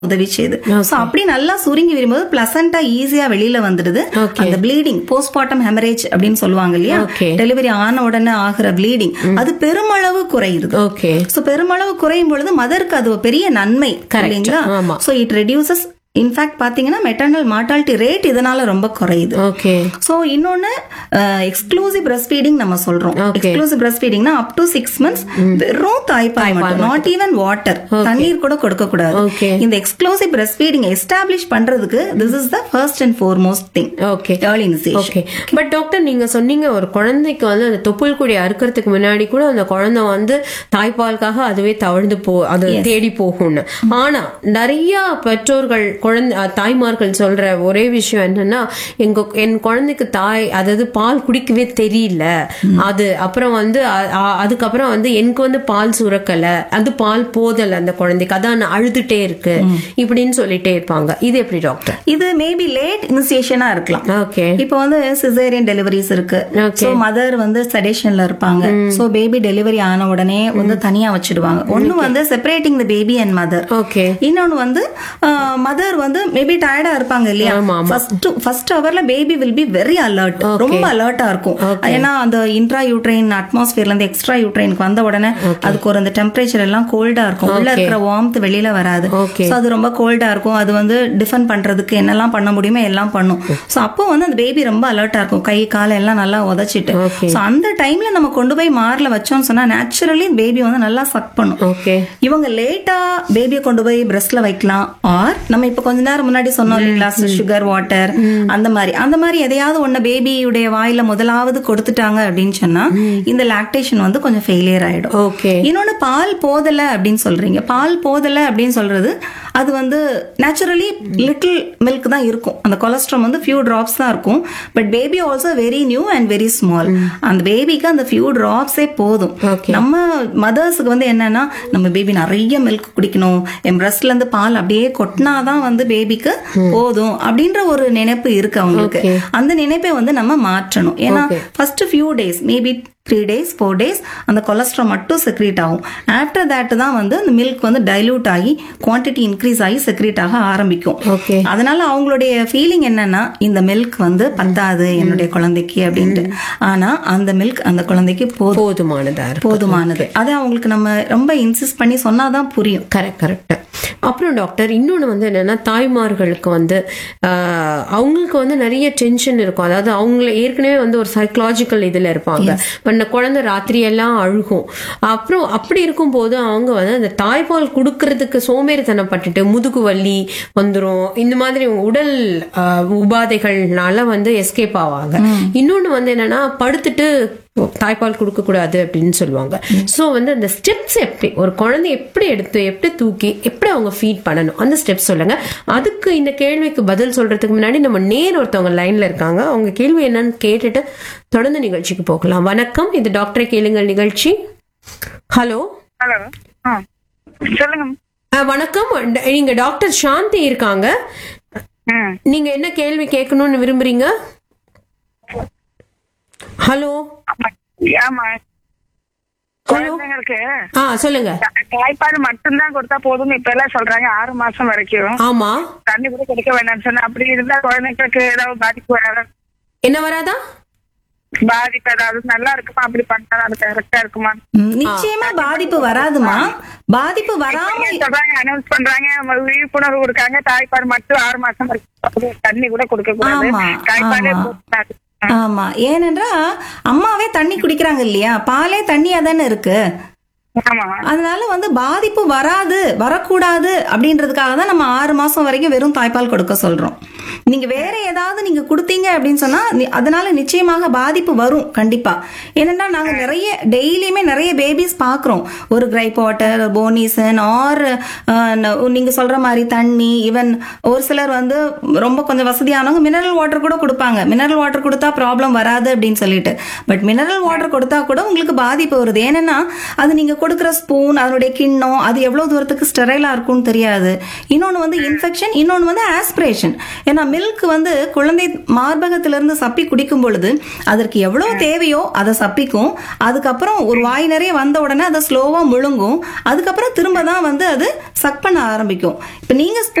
உதவி செய்யுது சோ அப்படி நல்லா சுருங்கி வரும்போது பிளசண்டா ஈஸியா வெளியில வந்துடுது Okay. அந்த ப்ளீடிங் போஸ்ட்மார்ட்டம் ஹெமரேஜ் அப்படின்னு சொல்லுவாங்க இல்லையா Okay. டெலிவரி ஆன உடனே ஆகிற ப்ளீடிங் அது பெருமளவு குறையுது ஓகே சோ பெருமளவு குறையும் பொழுது மதருக்கு அது ஒரு பெரிய நன்மை Correct. இல்லைங்களா ஆமா. சோ இட் ரெடியூசஸ் இன்ஃபேக்ட் பாத்தீங்கன்னா மெட்டர்னல் மார்டாலிட்டி ரேட் இதனால ரொம்ப குறையுது ஓகே சோ இன்னொன்னு எக்ஸ்க்ளூசிவ் பிரஸ்ட் ஃபீடிங் நம்ம சொல்றோம் Okay. எக்ஸ்க்ளூசிவ் பிரஸ்ட் ஃபீடிங்னா அப் டு சிக்ஸ் மந்த்ஸ் வெறும் தாய்ப்பால் மட்டும் நாட் ஈவன் வாட்டர் தண்ணீர் கூட கொடுக்க கூடாது Okay. இந்த எக்ஸ்க்ளூசிவ் பிரஸ்ட் ஃபீடிங் எஸ்டாப்ளிஷ் பண்றதுக்கு this is the first and foremost thing okay early initiation okay but doctor நீங்க சொன்னீங்க ஒரு குழந்தைக்கு வந்து அந்த தொப்புள் கொடி அறுக்கிறதுக்கு முன்னாடி கூட அந்த குழந்தை வந்து தாய்ப்பாலுக்காக அதுவே தவழ்ந்து போ அது தேடி போகும்னு ஆனா நிறைய பெற்றோர்கள் குழந்தை அஹ், தாய்மார்கள் சொல்ற ஒரே விஷயம் என்னன்னா எங்க என் குழந்தைக்கு தாய் அதாவது பால் குடிக்கவே தெரியல அது அப்புறம் வந்து அ- அ- அதுக்கப்புறம் வந்து எனக்கு வந்து பால் சுரக்கல அது பால் போதல அந்த குழந்தைக்கு அதான் அழுதுட்டே இருக்கு இப்படின்னு சொல்லிட்டே இருப்பாங்க இது எப்படி டாக்டர் இது மேபி லேட் இனிஷியேஷனா இருக்கலாம் ஓகே இப்போ வந்து சிசேரியன் டெலிவரிஸ் இருக்கு Okay. சோ மதர் வந்து செடேஷன்ல இருப்பாங்க சோ பேபி டெலிவரி ஆன உடனே வந்து தனியா வச்சிடுவாங்க ஒண்ணு வந்து separating the baby and mother okay இன்னொன்னு வந்து மதர் வந்து மேபி டயர்டா இருப்பாங்க இல்லையா ஆமா, ஆமா. ஃபர்ஸ்ட் ஃபர்ஸ்ட் ஹவர்ல baby will be very alert ரொம்ப அலர்ட்டா இருக்கும் ஏன்னா அந்த இன்ட்ரா யூட்ரைன் அட்மாஸ்பியர்ல இருந்து எக்ஸ்ட்ரா யூட்ரைனுக்கு வந்த உடனே அதுக்கு ஒரு அந்த டெம்பரேச்சர் எல்லாம் கோல்டா இருக்கும் உள்ள இருக்கிற வார்ம்த் வெளியில வராது Okay. சோ அது ரொம்ப கோல்டா இருக்கும் அது வந்து டிஃபன் பண்றதுக்கு என்னெல்லாம் பண்ண முடியுமோ எல்லாம் பண்ணும் சோ அப்போ வந்து அந்த பேபி ரொம்ப அலர்ட்டா இருக்கும் கை காலை எல்லாம் நல்லா உதச்சிட்டு Okay. சோ அந்த டைம்ல நம்ம கொண்டு போய் மார்ல வச்சோம்னு சொன்னா நேச்சுரலி பேபி வந்து நல்லா சக் பண்ணும் ஓகே இவங்க லேட்டா பேபியை கொண்டு போய் பிரஸ்ட்ல வைக்கலாம் ஆர் நம்ம இப்ப கொஞ்ச நேரம் முன்னாடி சொன்னோம் இல்லைங்களா சுகர் வாட்டர் அந்த மாதிரி அந்த மாதிரி எதையாவது ஒண்ணு பேபியுடைய வாயில முதலாவது கொடுத்துட்டாங்க அப்படின்னு சொன்னா இந்த லாக்டேஷன் வந்து கொஞ்சம் ஃபெயிலியர் ஆயிடும் ஓகே இன்னொன்னு பால் போதல அப்படின்னு சொல்றீங்க பால் போதல அப்படின்னு சொல்றது அது வந்து நேச்சுரலி லிட்டில் மில்க் தான் இருக்கும் அந்த கொலஸ்ட்ரால் வந்து ஃபியூ டிராப்ஸ் தான் இருக்கும் but baby also very new and very small அந்த பேபிக்கு அந்த ஃபியூ டிராப்ஸே போதும் Okay. நம்ம மதர்ஸுக்கு வந்து என்னன்னா நம்ம பேபி நிறைய மில்க் குடிக்கணும் என் பிரஸ்ட்ல இருந்து பால் அப்படியே கொட்டினாதான் வந்து பேபிக்கு போதும் அப்படின்ற ஒரு நினைப்பு இருக்கு அவங்களுக்கு Okay. அந்த நினைப்பை வந்து நம்ம மாற்றணும் ஏன்னா Okay. First few days maybe three days four days அந்த கொலஸ்ட்ரால் மட்டும் செக்ரேட் ஆகும் ஆஃப்டர் தட் தான் வந்து அந்த மில்க் வந்து டைல்யூட் ஆகி குவான்டிட்டி இன்க்ரீஸ் ஆகி செக்ரேட் ஆக ஆரம்பிக்கும் ஓகே அதனால அவங்களுடைய ஃபீலிங் என்னன்னா இந்த மில்க் வந்து பத்தாது என்னுடைய குழந்தைக்கு அப்படின்ட்டு ஆனா அந்த மில்க் அந்த குழந்தைக்கு போதும் போதுமானதா இருக்கு போதுமானது அதை அவங்களுக்கு நம்ம ரொம்ப இன்சிஸ்ட் பண்ணி சொன்னாதான் புரியும் கரெக்ட் கரெக்ட் அப்புறம் டாக்டர் இன்னொன்று வந்து என்னன்னா தாய்மார்களுக்கு வந்து ஆஹ், அவங்களுக்கு வந்து நிறைய டென்ஷன் இருக்கும் அதாவது அவங்கள ஏற்கனவே வந்து ஒரு சைக்கலாஜிக்கல் இதில் இருப்பாங்க இப்ப இந்த குழந்தை ராத்திரி எல்லாம் அழுகும் அப்புறம் அப்படி இருக்கும்போது அவங்க வந்து அந்த தாய்ப்பால் கொடுக்கறதுக்கு சோம்பேறித்தனப்பட்டுட்டு முதுகு வலி வந்துரும் இந்த மாதிரி உடல் ஆஹ், உபாதைகள்னால வந்து எஸ்கேப் ஆவாங்க இன்னொன்னு வந்து என்னன்னா படுத்துட்டு தாய்ப்பால் கொடுக்க கூடாது அப்படின்னு சொல்லுவாங்க சோ வந்து அந்த ஸ்டெப்ஸ் எப்படி ஒரு குழந்தை எப்படி எடுத்து எப்படி தூக்கி எப்படி அவங்க ஃபீட் பண்ணணும் அந்த ஸ்டெப்ஸ் சொல்லுங்க அதுக்கு இந்த கேள்விக்கு பதில் சொல்றதுக்கு முன்னாடி நம்ம நேர் ஒருத்தவங்க லைன்ல இருக்காங்க அவங்க கேள்வி என்னன்னு கேட்டுட்டு தொடர்ந்து நிகழ்ச்சிக்கு போகலாம் வணக்கம் இது டாக்டரை கேளுங்கள் நிகழ்ச்சி ஹலோ ஹலோ ஆ சொல்லுங்க வணக்கம் ட- நீங்க டாக்டர் சாந்தி இருக்காங்க ம் நீங்க என்ன கேள்வி கேட்கணும்னு விரும்புறீங்க ஹலோ ஆமா குழந்தைங்களுக்கு ஆ சொல்லுங்க தா- தாய்ப்பால் மட்டும்தான் கொடுத்தா போதும்னு இப்ப எல்லாம் சொல்றாங்க ஆறு மாசம் வரைக்கும் ஆமா தண்ணி கூட கொடுக்க வேண்டாம்னு சொன்னா அப்படி இருந்தா குழந்தைங்களுக்கு ஏதாவது பாதிப்பு வராதா என்ன வராதா பாதிப்பு ஏதாவது நல்லா இருக்குமா அப்படி பண்ணா அது கரெக்டா இருக்குமா ம், நிச்சயமா பாதிப்பு வராதுமா பாதிப்பு வராம ஏன் சொல்றாங்க அனௌன்ஸ் பண்றாங்க ம- விழிப்புணர்வு கொடுக்காங்க தாய்ப்பால் மட்டும் ஆறு மாசம் வரைக்கும் தண்ணி கூட கொடுக்க கூடாது ஆமா, தாய்ப்பாலே ஆமா. போதும். ஆமா ஏனென்றா அம்மாவே தண்ணி குடிக்கிறாங்க இல்லையா பாலே தண்ணியா தானே இருக்கு ஆமா அதனால வந்து பாதிப்பு வராது வரக்கூடாது அப்படின்றதுக்காக தான் நம்ம ஆறு மாசம் வரைக்கும் வெறும் தாய்ப்பால் கொடுக்க சொல்றோம் நீங்க வேற ஏதாவது நீங்க கொடுத்தீங்க அப்படின்னு சொன்னா நி- அதனால நிச்சயமாக பாதிப்பு வரும் கண்டிப்பா ஏனென்றா நாங்க நிறைய டெய்லியுமே நிறைய பேபிஸ் பாக்குறோம் ஒரு கிரைப் வாட்டர் போனிசன் ஆர் நீங்க சொல்ற மாதிரி தண்ணி ஈவன் ஒரு சிலர் வந்து ரொம்ப கொஞ்சம் வசதியானவங்க மினரல் வாட்டர் கூட கொடுப்பாங்க மினரல் வாட்டர் கொடுத்தா ப்ராப்ளம் வராது அப்படின்னு சொல்லிட்டு பட் மினரல் வாட்டர் கொடுத்தா கூட உங்களுக்கு பாதிப்பு வருது ஏன்னா அது நீங்க கொடுக்குற ஸ்பூன் அதனுடைய கிண்ணம் அது எவ்வளவு தூரத்துக்கு ஸ்டெரைலா இருக்கும்னு தெரியாது இன்னொன்னு வந்து இன்ஃபெக்ஷன் இன்னொன்னு வந்து ஆஸ்பிரேஷன் ஏன்னா மில்க் வந்து குழந்தை மார்பகத்திலிருந்து சப்பி குடிக்கும் பொழுது அதற்கு எவ்வளவு தேவையோ அதை சப்பிக்கும் அதுக்கப்புறம் ஒரு வாய் நிறைய வந்த உடனே அதை ஸ்லோவா முழுங்கும் அதுக்கப்புறம் திரும்ப தான் வந்து அது சக் பண்ண ஆரம்பிக்கும் இப்ப நீங்க